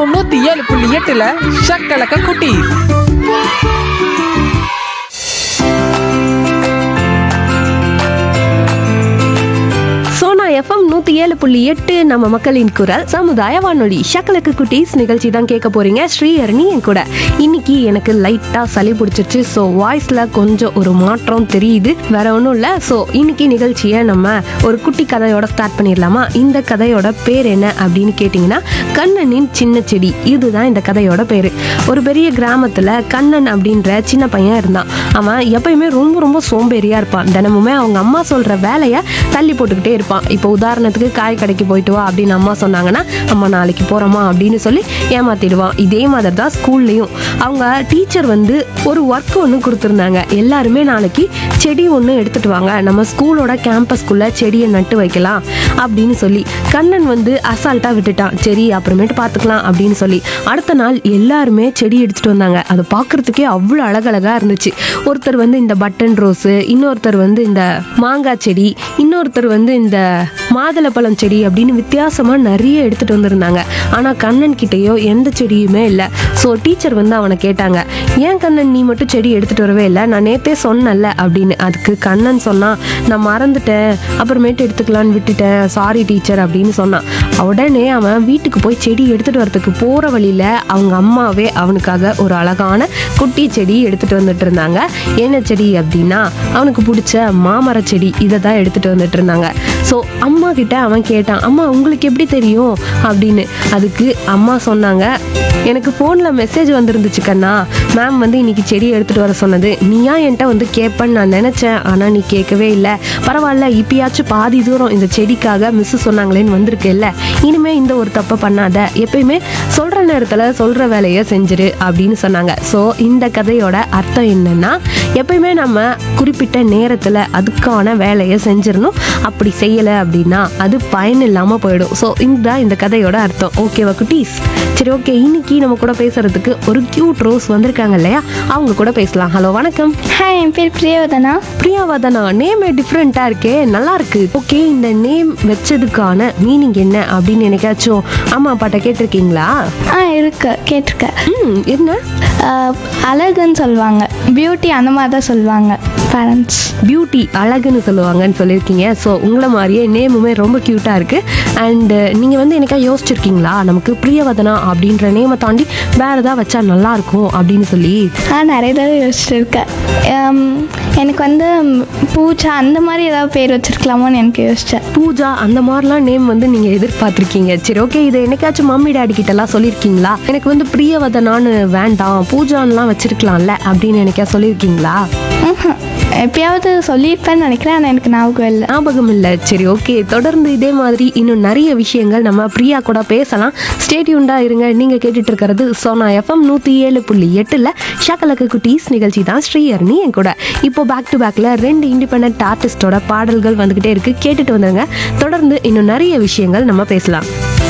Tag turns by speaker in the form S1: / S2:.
S1: FM நூத்தி ஏழு புள்ளி எட்டுல ஷக்கலக்க குட்டி
S2: சோனா எஃப்எம் நூத்தி ஏழு புள்ளி எட்டு நம்ம மக்களின் குரல் சமுதாய வானொலி ஷக்கலுக்கு குட்டீஸ் நிகழ்ச்சி தான் கேட்க போறீங்க ஸ்ரீஹரணி என் கூட இன்னைக்கு எனக்கு லைட்டா சளி பிடிச்சிருச்சு ஸோ வாய்ஸ்ல கொஞ்சம் ஒரு மாற்றம் தெரியுது வேற ஒன்றும் இல்லை ஸோ இன்னைக்கு நிகழ்ச்சியை நம்ம ஒரு குட்டி கதையோட ஸ்டார்ட் பண்ணிடலாமா இந்த கதையோட பேர் என்ன அப்படின்னு கேட்டிங்கன்னா கண்ணனின் சின்ன செடி இதுதான் இந்த கதையோட பேரு ஒரு பெரிய கிராமத்துல கண்ணன் அப்படின்ற சின்ன பையன் இருந்தான் அவன் எப்பயுமே ரொம்ப ரொம்ப சோம்பேறியா இருப்பான் தினமுமே அவங்க அம்மா சொல்ற வேலையை தள்ளி போட்டுக்கிட்டே இருப்பான் இப்போ உதாரணத்துக்கு காய் கடைக்கு போயிட்டு வா அப்படின்னு அம்மா சொன்னாங்கன்னா அம்மா நாளைக்கு போறோமா அப்படின்னு சொல்லி ஏமாத்திடுவான் இதே மாதிரி தான் ஸ்கூல்லையும் அவங்க டீச்சர் வந்து ஒரு ஒர்க் ஒன்று கொடுத்துருந்தாங்க எல்லாருமே நாளைக்கு செடி ஒன்று எடுத்துட்டு வாங்க நம்ம ஸ்கூலோட கேம்பஸ்குள்ள செடியை நட்டு வைக்கலாம் அப்படின்னு சொல்லி கண்ணன் வந்து அசால்ட்டா விட்டுட்டான் சரி அப்புறமேட்டு பார்த்துக்கலாம் அப்படின்னு சொல்லி அடுத்த நாள் எல்லாருமே செடி எடுத்துட்டு வந்தாங்க அதை பார்க்கறதுக்கே அவ்வளோ அழகழகா இருந்துச்சு ஒருத்தர் வந்து இந்த பட்டன் ரோஸு இன்னொருத்தர் வந்து இந்த மாங்காய் செடி இன்னொருத்தர் வந்து இந்த மாதுளப்பழம் செடி அப்படின்னு வித்தியாசமா நிறைய எடுத்துட்டு வந்திருந்தாங்க ஆனா கண்ணன் கிட்டேயோ எந்த செடியுமே இல்லை ஸோ டீச்சர் வந்து அவனை கேட்டாங்க ஏன் கண்ணன் நீ மட்டும் செடி எடுத்துட்டு வரவே இல்லை நான் நேத்தே சொன்னேன்ல அப்படின்னு அதுக்கு கண்ணன் சொன்னான் நான் மறந்துட்டேன் அப்புறமேட்டு எடுத்துக்கலான்னு விட்டுட்டேன் சாரி டீச்சர் அப்படின்னு சொன்னான் உடனே அவன் வீட்டுக்கு போய் செடி எடுத்துட்டு வரதுக்கு போற வழியில அவங்க அம்மாவே அவனுக்காக ஒரு அழகான குட்டி செடி எடுத்துட்டு வந்துட்டு இருந்தாங்க என்ன செடி அப்படின்னா அவனுக்கு பிடிச்ச மாமர செடி இதை தான் எடுத்துட்டு வந்துட்டு இருந்தாங்க ஸோ அம்மா கிட்ட அவன் கேட்டான் அம்மா உங்களுக்கு எப்படி தெரியும் அப்படின்னு அதுக்கு அம்மா சொன்னாங்க எனக்கு ஃபோனில் மெசேஜ் வந்திருந்துச்சு கண்ணா மேம் வந்து இன்னைக்கு செடி எடுத்துட்டு வர சொன்னது நீயா என்கிட்ட வந்து கேட்பேன்னு நான் நினச்சேன் ஆனால் நீ கேட்கவே இல்லை பரவாயில்ல இப்பயாச்சும் பாதி தூரம் இந்த செடிக்காக மிஸ் சொன்னாங்களேன்னு வந்திருக்கேல்ல இனிமே இந்த ஒரு தப்பை பண்ணாத எப்பயுமே சொல்கிற நேரத்தில் சொல்கிற வேலையை செஞ்சிரு அப்படின்னு சொன்னாங்க ஸோ இந்த கதையோட அர்த்தம் என்னன்னா எப்பயுமே நம்ம குறிப்பிட்ட நேரத்தில் அதுக்கான வேலையை செஞ்சிடணும் அப்படி செய்யலை அப்படின்னா அது பயன் இல்லாமல் போயிடும் ஸோ இந்த இந்த கதையோட அர்த்தம் ஓகேவா குட்டீஸ் சரி ஓகே இன்னைக்கு நம்ம கூட பேசுறதுக்கு ஒரு கியூட் ரோஸ் வந்திருக்காங்க இல்லையா அவங்க கூட பேசலாம் ஹலோ வணக்கம்
S3: ஹாய் என் பேர் பிரியவதனா
S2: பிரியாவதனா நேமே டிஃப்ரெண்ட்டாக இருக்கே நல்லா இருக்கு ஓகே இந்த நேம் வச்சதுக்கான மீனிங் என்ன அப்படின்னு எனக்காச்சும் அம்மா அப்பாட்ட கேட்டிருக்கீங்களா
S3: ஆ இருக்கு கேட்டிருக்கேன்
S2: ம் என்ன
S3: ஆஹ், அழகுன்னு சொல்லுவாங்க பியூட்டி அந்த மாதிரி தான் சொல்லுவாங்க பேரண்ட்ஸ்
S2: பியூட்டி அழகுன்னு சொல்லுவாங்கன்னு சொல்லியிருக்கீங்க ஸோ உங்களை மாதிரியே நேமுமே ரொம்ப க்யூட்டாக இருக்கு அண்டு நீங்கள் வந்து எனக்கா யோசிச்சிருக்கீங்களா நமக்கு பிரியவதனா அப்படின்ற நேமை தாண்டி வேற ஏதாவது வச்சா நல்லா இருக்கும் அப்படின்னு சொல்லி
S3: நான் நிறைய தடவை யோசிச்சுட்டு இருக்கேன் ஆம், எனக்கு வந்து ம், பூஜா அந்த மாதிரி ஏதாவது பேர் வச்சிருக்கலாமோன்னு எனக்கு யோசித்தேன்
S2: பூஜா அந்த மாதிரிலாம் நேம் வந்து நீங்கள் எதிர்பார்த்துருக்கீங்க சரி ஓகே இதை என்னைக்காச்சும் மம்மி டாடி கிட்டலாம் சொல்லியிருக்கீங்களா எனக்கு வந்து பிரியவதனான்னு வேண்டாம் பூஜான்லாம் வச்சிருக்கலாம்ல அப்படின்னு எனக்கா சொல்லியிருக்கீங்களா
S3: எப்பயாவது சொல்லியிருப்பேன்னு நினைக்கிறேன் ஆனால் எனக்கு ஞாபகம் இல்லை
S2: ஞாபகம் இல்லை சரி ஓகே தொடர்ந்து இதே மாதிரி இன்னும் நிறைய விஷயங்கள் நம்ம பிரியா கூட பேசலாம் ஸ்டேட்யூண்டா இருங்க நீங்க கேட்டுட்டு இருக்கிறது சோனா எஃப்எம் நூத்தி ஏழு புள்ளி எட்டுல ஷக்கலக்கு குட்டீஸ் நிகழ்ச்சி தான் ஸ்ரீஹரணி என் கூட இப்போ பேக் டு பேக்ல ரெண்டு இண்டிபெண்ட் ஆர்டிஸ்டோட பாடல்கள் வந்துகிட்டே இருக்கு கேட்டுட்டு வந்துருங்க தொடர்ந்து இன்னும் நிறைய விஷயங்கள் நம்ம பேசலாம்